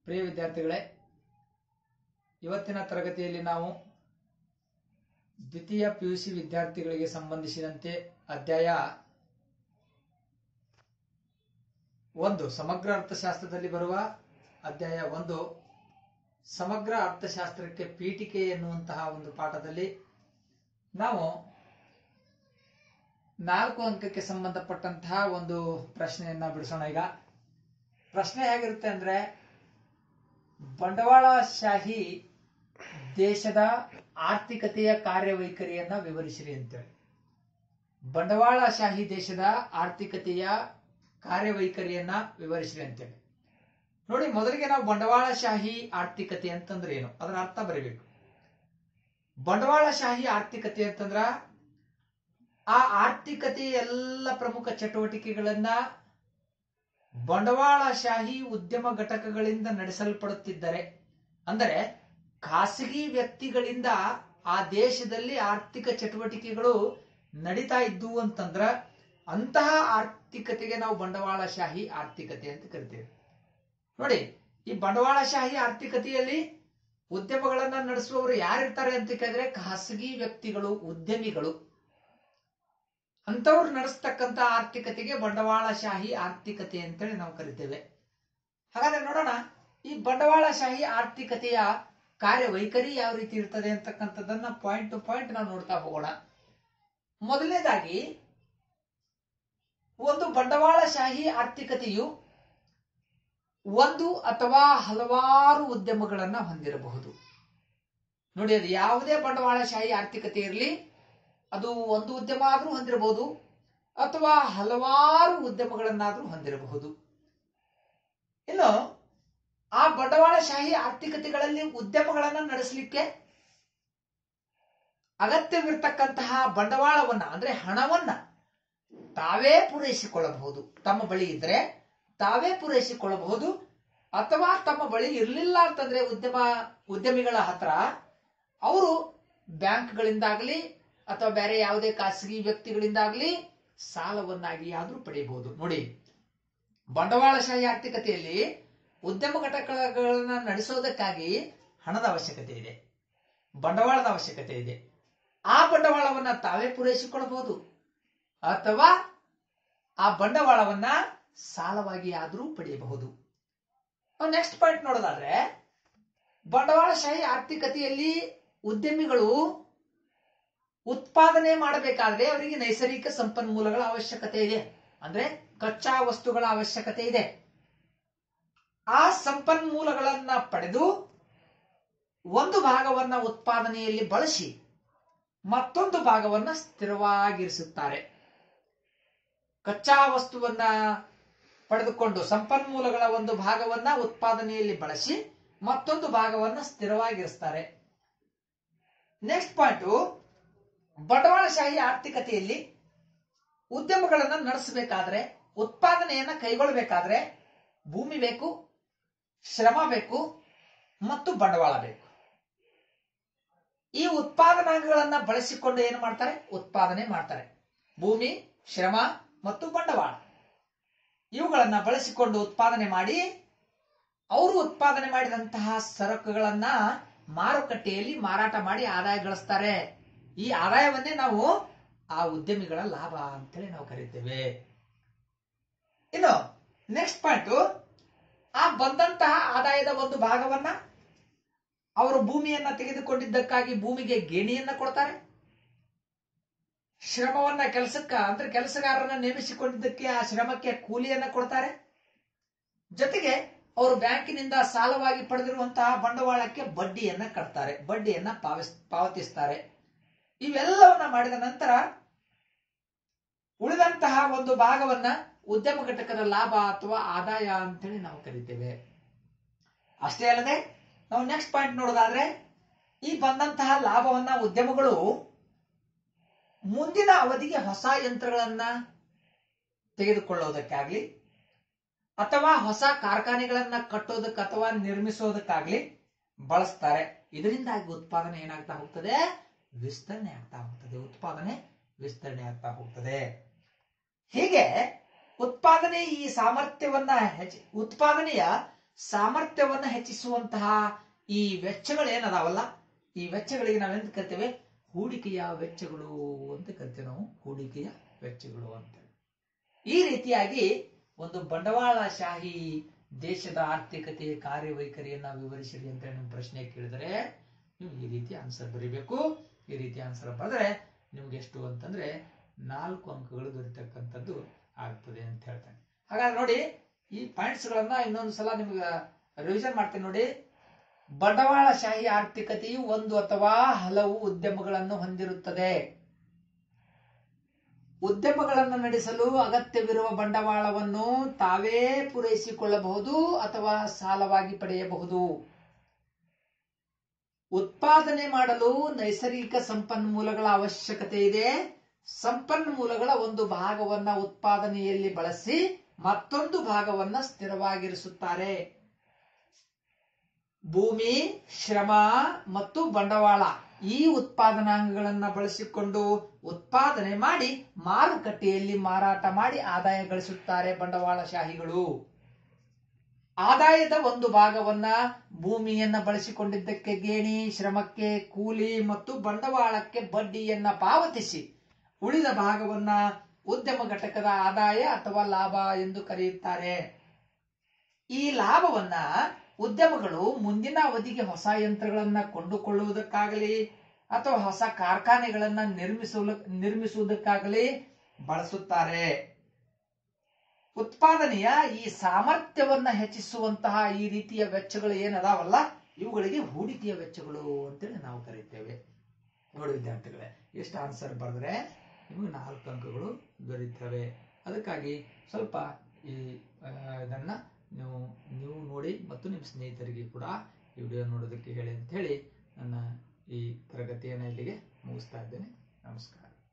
ಪ್ರಿಯ ವಿದ್ಯಾರ್ಥಿಗಳೇ ಇವತ್ತಿನ ತರಗತಿಯಲ್ಲಿ ನಾವು ದ್ವಿತೀಯ ಪಿಯುಸಿ ವಿದ್ಯಾರ್ಥಿಗಳಿಗೆ ಸಂಬಂಧಿಸಿದಂತೆ ಅಧ್ಯಾಯ ಒಂದು ಸಮಗ್ರ ಅರ್ಥಶಾಸ್ತ್ರದಲ್ಲಿ ಬರುವ ಅಧ್ಯಾಯ ಒಂದು ಸಮಗ್ರ ಅರ್ಥಶಾಸ್ತ್ರಕ್ಕೆ ಪೀಠಿಕೆ ಎನ್ನುವಂತಹ ಒಂದು ಪಾಠದಲ್ಲಿ ನಾವು ನಾಲ್ಕು ಅಂಕಕ್ಕೆ ಸಂಬಂಧಪಟ್ಟಂತಹ ಒಂದು ಪ್ರಶ್ನೆಯನ್ನ ಬಿಡಿಸೋಣ ಈಗ ಪ್ರಶ್ನೆ ಹೇಗಿರುತ್ತೆ ಅಂದ್ರೆ ಬಂಡವಾಳಶಾಹಿ ದೇಶದ ಆರ್ಥಿಕತೆಯ ಕಾರ್ಯವೈಖರಿಯನ್ನ ವಿವರಿಸಿರಿ ಅಂತೇಳಿ ಬಂಡವಾಳಶಾಹಿ ದೇಶದ ಆರ್ಥಿಕತೆಯ ಕಾರ್ಯವೈಖರಿಯನ್ನ ವಿವರಿಸಿರಿ ಅಂತೇಳಿ ನೋಡಿ ಮೊದಲಿಗೆ ನಾವು ಬಂಡವಾಳಶಾಹಿ ಆರ್ಥಿಕತೆ ಅಂತಂದ್ರೆ ಏನು ಅದರ ಅರ್ಥ ಬರೀಬೇಕು ಬಂಡವಾಳಶಾಹಿ ಆರ್ಥಿಕತೆ ಅಂತಂದ್ರ ಆ ಆರ್ಥಿಕತೆಯ ಎಲ್ಲ ಪ್ರಮುಖ ಚಟುವಟಿಕೆಗಳನ್ನ ಬಂಡವಾಳಶಾಹಿ ಉದ್ಯಮ ಘಟಕಗಳಿಂದ ನಡೆಸಲ್ಪಡುತ್ತಿದ್ದರೆ ಅಂದರೆ ಖಾಸಗಿ ವ್ಯಕ್ತಿಗಳಿಂದ ಆ ದೇಶದಲ್ಲಿ ಆರ್ಥಿಕ ಚಟುವಟಿಕೆಗಳು ನಡೀತಾ ಇದ್ವು ಅಂತಂದ್ರ ಅಂತಹ ಆರ್ಥಿಕತೆಗೆ ನಾವು ಬಂಡವಾಳಶಾಹಿ ಆರ್ಥಿಕತೆ ಅಂತ ಕರಿತೇವೆ ನೋಡಿ ಈ ಬಂಡವಾಳಶಾಹಿ ಆರ್ಥಿಕತೆಯಲ್ಲಿ ಉದ್ಯಮಗಳನ್ನ ನಡೆಸುವವರು ಯಾರಿರ್ತಾರೆ ಅಂತ ಕೇಳಿದ್ರೆ ಖಾಸಗಿ ವ್ಯಕ್ತಿಗಳು ಉದ್ಯಮಿಗಳು ಅಂತವ್ರು ನಡೆಸ್ತಕ್ಕಂತ ಆರ್ಥಿಕತೆಗೆ ಬಂಡವಾಳಶಾಹಿ ಆರ್ಥಿಕತೆ ಅಂತೇಳಿ ನಾವು ಕರಿತೇವೆ ಹಾಗಾದ್ರೆ ನೋಡೋಣ ಈ ಬಂಡವಾಳಶಾಹಿ ಆರ್ಥಿಕತೆಯ ಕಾರ್ಯವೈಖರಿ ಯಾವ ರೀತಿ ಇರ್ತದೆ ಅಂತಕ್ಕಂಥದ್ದನ್ನ ಪಾಯಿಂಟ್ ಟು ಪಾಯಿಂಟ್ ನಾವು ನೋಡ್ತಾ ಹೋಗೋಣ ಮೊದಲನೇದಾಗಿ ಒಂದು ಬಂಡವಾಳಶಾಹಿ ಆರ್ಥಿಕತೆಯು ಒಂದು ಅಥವಾ ಹಲವಾರು ಉದ್ಯಮಗಳನ್ನ ಹೊಂದಿರಬಹುದು ನೋಡಿ ಅದು ಯಾವುದೇ ಬಂಡವಾಳಶಾಹಿ ಆರ್ಥಿಕತೆ ಇರಲಿ ಅದು ಒಂದು ಉದ್ಯಮ ಆದ್ರೂ ಹೊಂದಿರಬಹುದು ಅಥವಾ ಹಲವಾರು ಉದ್ಯಮಗಳನ್ನಾದ್ರೂ ಹೊಂದಿರಬಹುದು ಇನ್ನು ಆ ಬಂಡವಾಳಶಾಹಿ ಆರ್ಥಿಕತೆಗಳಲ್ಲಿ ಉದ್ಯಮಗಳನ್ನ ನಡೆಸಲಿಕ್ಕೆ ಅಗತ್ಯವಿರ್ತಕ್ಕಂತಹ ಬಂಡವಾಳವನ್ನ ಅಂದ್ರೆ ಹಣವನ್ನ ತಾವೇ ಪೂರೈಸಿಕೊಳ್ಳಬಹುದು ತಮ್ಮ ಬಳಿ ಇದ್ರೆ ತಾವೇ ಪೂರೈಸಿಕೊಳ್ಳಬಹುದು ಅಥವಾ ತಮ್ಮ ಬಳಿ ಇರಲಿಲ್ಲ ಅಂತಂದ್ರೆ ಉದ್ಯಮ ಉದ್ಯಮಿಗಳ ಹತ್ರ ಅವರು ಬ್ಯಾಂಕ್ಗಳಿಂದಾಗ್ಲಿ ಅಥವಾ ಬೇರೆ ಯಾವುದೇ ಖಾಸಗಿ ವ್ಯಕ್ತಿಗಳಿಂದಾಗ್ಲಿ ಸಾಲವನ್ನಾಗಿ ಆದ್ರೂ ಪಡೆಯಬಹುದು ನೋಡಿ ಬಂಡವಾಳಶಾಹಿ ಆರ್ಥಿಕತೆಯಲ್ಲಿ ಉದ್ಯಮ ಘಟಕಗಳನ್ನ ನಡೆಸೋದಕ್ಕಾಗಿ ಹಣದ ಅವಶ್ಯಕತೆ ಇದೆ ಬಂಡವಾಳದ ಅವಶ್ಯಕತೆ ಇದೆ ಆ ಬಂಡವಾಳವನ್ನ ತಾವೇ ಪೂರೈಸಿಕೊಳ್ಳಬಹುದು ಅಥವಾ ಆ ಬಂಡವಾಳವನ್ನ ಸಾಲವಾಗಿ ಆದ್ರೂ ಪಡೆಯಬಹುದು ನೆಕ್ಸ್ಟ್ ಪಾಯಿಂಟ್ ನೋಡೋದಾದ್ರೆ ಬಂಡವಾಳಶಾಹಿ ಆರ್ಥಿಕತೆಯಲ್ಲಿ ಉದ್ಯಮಿಗಳು ಉತ್ಪಾದನೆ ಮಾಡಬೇಕಾದ್ರೆ ಅವರಿಗೆ ನೈಸರ್ಗಿಕ ಸಂಪನ್ಮೂಲಗಳ ಅವಶ್ಯಕತೆ ಇದೆ ಅಂದ್ರೆ ಕಚ್ಚಾ ವಸ್ತುಗಳ ಅವಶ್ಯಕತೆ ಇದೆ ಆ ಸಂಪನ್ಮೂಲಗಳನ್ನ ಪಡೆದು ಒಂದು ಭಾಗವನ್ನ ಉತ್ಪಾದನೆಯಲ್ಲಿ ಬಳಸಿ ಮತ್ತೊಂದು ಭಾಗವನ್ನ ಸ್ಥಿರವಾಗಿರಿಸುತ್ತಾರೆ ಕಚ್ಚಾ ವಸ್ತುವನ್ನ ಪಡೆದುಕೊಂಡು ಸಂಪನ್ಮೂಲಗಳ ಒಂದು ಭಾಗವನ್ನ ಉತ್ಪಾದನೆಯಲ್ಲಿ ಬಳಸಿ ಮತ್ತೊಂದು ಭಾಗವನ್ನ ಸ್ಥಿರವಾಗಿರಿಸ್ತಾರೆ ನೆಕ್ಸ್ಟ್ ಪಾಯಿಂಟ್ ಬಂಡವಾಳಶಾಹಿ ಆರ್ಥಿಕತೆಯಲ್ಲಿ ಉದ್ಯಮಗಳನ್ನ ನಡೆಸಬೇಕಾದ್ರೆ ಉತ್ಪಾದನೆಯನ್ನ ಕೈಗೊಳ್ಳಬೇಕಾದ್ರೆ ಭೂಮಿ ಬೇಕು ಶ್ರಮ ಬೇಕು ಮತ್ತು ಬಂಡವಾಳ ಬೇಕು ಈ ಉತ್ಪಾದನಾಂಗಗಳನ್ನ ಬಳಸಿಕೊಂಡು ಏನು ಮಾಡ್ತಾರೆ ಉತ್ಪಾದನೆ ಮಾಡ್ತಾರೆ ಭೂಮಿ ಶ್ರಮ ಮತ್ತು ಬಂಡವಾಳ ಇವುಗಳನ್ನ ಬಳಸಿಕೊಂಡು ಉತ್ಪಾದನೆ ಮಾಡಿ ಅವರು ಉತ್ಪಾದನೆ ಮಾಡಿದಂತಹ ಸರಕುಗಳನ್ನ ಮಾರುಕಟ್ಟೆಯಲ್ಲಿ ಮಾರಾಟ ಮಾಡಿ ಆದಾಯ ಗಳಿಸ್ತಾರೆ ಈ ಆದಾಯವನ್ನೇ ನಾವು ಆ ಉದ್ಯಮಿಗಳ ಲಾಭ ಅಂತೇಳಿ ನಾವು ಕರೀತೇವೆ ಇನ್ನು ನೆಕ್ಸ್ಟ್ ಪಾಯಿಂಟ್ ಆ ಬಂದಂತಹ ಆದಾಯದ ಒಂದು ಭಾಗವನ್ನ ಅವರು ಭೂಮಿಯನ್ನ ತೆಗೆದುಕೊಂಡಿದ್ದಕ್ಕಾಗಿ ಭೂಮಿಗೆ ಗೇಣಿಯನ್ನ ಕೊಡ್ತಾರೆ ಶ್ರಮವನ್ನ ಕೆಲಸಕ್ಕ ಅಂದ್ರೆ ಕೆಲಸಗಾರರನ್ನ ನೇಮಿಸಿಕೊಂಡಿದ್ದಕ್ಕೆ ಆ ಶ್ರಮಕ್ಕೆ ಕೂಲಿಯನ್ನ ಕೊಡ್ತಾರೆ ಜೊತೆಗೆ ಅವರು ಬ್ಯಾಂಕಿನಿಂದ ಸಾಲವಾಗಿ ಪಡೆದಿರುವಂತಹ ಬಂಡವಾಳಕ್ಕೆ ಬಡ್ಡಿಯನ್ನ ಕಟ್ತಾರೆ ಬಡ್ಡಿಯನ್ನ ಪಾವಸ್ ಪಾವತಿಸ್ತಾರೆ ಇವೆಲ್ಲವನ್ನ ಮಾಡಿದ ನಂತರ ಉಳಿದಂತಹ ಒಂದು ಭಾಗವನ್ನ ಉದ್ಯಮ ಘಟಕದ ಲಾಭ ಅಥವಾ ಆದಾಯ ಅಂತೇಳಿ ನಾವು ಕರಿತೇವೆ ಅಷ್ಟೇ ಅಲ್ಲದೆ ನಾವು ನೆಕ್ಸ್ಟ್ ಪಾಯಿಂಟ್ ನೋಡೋದಾದ್ರೆ ಈ ಬಂದಂತಹ ಲಾಭವನ್ನ ಉದ್ಯಮಗಳು ಮುಂದಿನ ಅವಧಿಗೆ ಹೊಸ ಯಂತ್ರಗಳನ್ನ ತೆಗೆದುಕೊಳ್ಳೋದಕ್ಕಾಗ್ಲಿ ಅಥವಾ ಹೊಸ ಕಾರ್ಖಾನೆಗಳನ್ನ ಕಟ್ಟೋದಕ್ಕೆ ಅಥವಾ ನಿರ್ಮಿಸೋದಕ್ಕಾಗ್ಲಿ ಬಳಸ್ತಾರೆ ಇದರಿಂದಾಗಿ ಉತ್ಪಾದನೆ ಏನಾಗ್ತಾ ಹೋಗ್ತದೆ ವಿಸ್ತರಣೆ ಆಗ್ತಾ ಹೋಗ್ತದೆ ಉತ್ಪಾದನೆ ವಿಸ್ತರಣೆ ಆಗ್ತಾ ಹೋಗ್ತದೆ ಹೀಗೆ ಉತ್ಪಾದನೆ ಈ ಸಾಮರ್ಥ್ಯವನ್ನ ಹೆಚ್ಚ ಉತ್ಪಾದನೆಯ ಸಾಮರ್ಥ್ಯವನ್ನ ಹೆಚ್ಚಿಸುವಂತಹ ಈ ವೆಚ್ಚಗಳು ಏನದಾವಲ್ಲ ಈ ವೆಚ್ಚಗಳಿಗೆ ನಾವೆಂತ ಕರಿತೇವೆ ಹೂಡಿಕೆಯ ವೆಚ್ಚಗಳು ಅಂತ ಕರಿತೇವೆ ನಾವು ಹೂಡಿಕೆಯ ವೆಚ್ಚಗಳು ಅಂತ ಈ ರೀತಿಯಾಗಿ ಒಂದು ಬಂಡವಾಳಶಾಹಿ ದೇಶದ ಆರ್ಥಿಕತೆಯ ಕಾರ್ಯವೈಖರಿಯನ್ನ ವಿವರಿಸಿರಿ ಅಂತ ಹೇಳಿ ನಿಮ್ಮ ಪ್ರಶ್ನೆ ಕೇಳಿದರೆ ನೀವು ಈ ರೀತಿ ಆನ್ಸರ್ ಬರೀಬೇಕು ಈ ರೀತಿ ಆನ್ಸರ್ ಬರೆದ್ರೆ ನಿಮ್ಗೆ ಎಷ್ಟು ಅಂತಂದ್ರೆ ನಾಲ್ಕು ಅಂಕಗಳು ದೊರೆತಕ್ಕಂಥದ್ದು ಆಗ್ತದೆ ಅಂತ ಹೇಳ್ತಾನೆ ಹಾಗಾದ್ರೆ ನೋಡಿ ಈ ಪಾಯಿಂಟ್ಸ್ ಗಳನ್ನ ಇನ್ನೊಂದು ಸಲ ನಿಮ್ಗೆ ರಿವಿಷನ್ ಮಾಡ್ತೀನಿ ನೋಡಿ ಬಂಡವಾಳಶಾಹಿ ಆರ್ಥಿಕತೆಯು ಒಂದು ಅಥವಾ ಹಲವು ಉದ್ಯಮಗಳನ್ನು ಹೊಂದಿರುತ್ತದೆ ಉದ್ಯಮಗಳನ್ನು ನಡೆಸಲು ಅಗತ್ಯವಿರುವ ಬಂಡವಾಳವನ್ನು ತಾವೇ ಪೂರೈಸಿಕೊಳ್ಳಬಹುದು ಅಥವಾ ಸಾಲವಾಗಿ ಪಡೆಯಬಹುದು ಉತ್ಪಾದನೆ ಮಾಡಲು ನೈಸರ್ಗಿಕ ಸಂಪನ್ಮೂಲಗಳ ಅವಶ್ಯಕತೆ ಇದೆ ಸಂಪನ್ಮೂಲಗಳ ಒಂದು ಭಾಗವನ್ನ ಉತ್ಪಾದನೆಯಲ್ಲಿ ಬಳಸಿ ಮತ್ತೊಂದು ಭಾಗವನ್ನ ಸ್ಥಿರವಾಗಿರಿಸುತ್ತಾರೆ ಭೂಮಿ ಶ್ರಮ ಮತ್ತು ಬಂಡವಾಳ ಈ ಉತ್ಪಾದನಾಂಗಗಳನ್ನ ಬಳಸಿಕೊಂಡು ಉತ್ಪಾದನೆ ಮಾಡಿ ಮಾರುಕಟ್ಟೆಯಲ್ಲಿ ಮಾರಾಟ ಮಾಡಿ ಆದಾಯ ಗಳಿಸುತ್ತಾರೆ ಬಂಡವಾಳಶಾಹಿಗಳು ಆದಾಯದ ಒಂದು ಭಾಗವನ್ನ ಭೂಮಿಯನ್ನ ಬಳಸಿಕೊಂಡಿದ್ದಕ್ಕೆ ಗೇಣಿ ಶ್ರಮಕ್ಕೆ ಕೂಲಿ ಮತ್ತು ಬಂಡವಾಳಕ್ಕೆ ಬಡ್ಡಿಯನ್ನ ಪಾವತಿಸಿ ಉಳಿದ ಭಾಗವನ್ನ ಉದ್ಯಮ ಘಟಕದ ಆದಾಯ ಅಥವಾ ಲಾಭ ಎಂದು ಕರೆಯುತ್ತಾರೆ ಈ ಲಾಭವನ್ನ ಉದ್ಯಮಗಳು ಮುಂದಿನ ಅವಧಿಗೆ ಹೊಸ ಯಂತ್ರಗಳನ್ನ ಕೊಂಡುಕೊಳ್ಳುವುದಕ್ಕಾಗಲಿ ಅಥವಾ ಹೊಸ ಕಾರ್ಖಾನೆಗಳನ್ನ ನಿರ್ಮಿಸುವ ನಿರ್ಮಿಸುವುದಕ್ಕಾಗಲಿ ಬಳಸುತ್ತಾರೆ ಉತ್ಪಾದನೆಯ ಈ ಸಾಮರ್ಥ್ಯವನ್ನ ಹೆಚ್ಚಿಸುವಂತಹ ಈ ರೀತಿಯ ವೆಚ್ಚಗಳು ಏನದಾವಲ್ಲ ಇವುಗಳಿಗೆ ಹೂಡಿಕೆಯ ವೆಚ್ಚಗಳು ಅಂತೇಳಿ ನಾವು ಕರೀತೇವೆ ನೋಡಿ ವಿದ್ಯಾರ್ಥಿಗಳೇ ಎಷ್ಟು ಆನ್ಸರ್ ಬರೆದ್ರೆ ನಿಮಗೆ ನಾಲ್ಕು ಅಂಕಗಳು ದೊರೆಯುತ್ತವೆ ಅದಕ್ಕಾಗಿ ಸ್ವಲ್ಪ ಈ ಆ, ಇದನ್ನ ನೀವು ನೀವು ನೋಡಿ ಮತ್ತು ನಿಮ್ಮ ಸ್ನೇಹಿತರಿಗೆ ಕೂಡ ಈ ವಿಡಿಯೋ ನೋಡೋದಕ್ಕೆ ಹೇಳಿ ಅಂತ ಹೇಳಿ ನನ್ನ ಈ ತರಗತಿಯನ್ನು ಇಲ್ಲಿಗೆ ಮುಗಿಸ್ತಾ ಇದ್ದೇನೆ ನಮಸ್ಕಾರ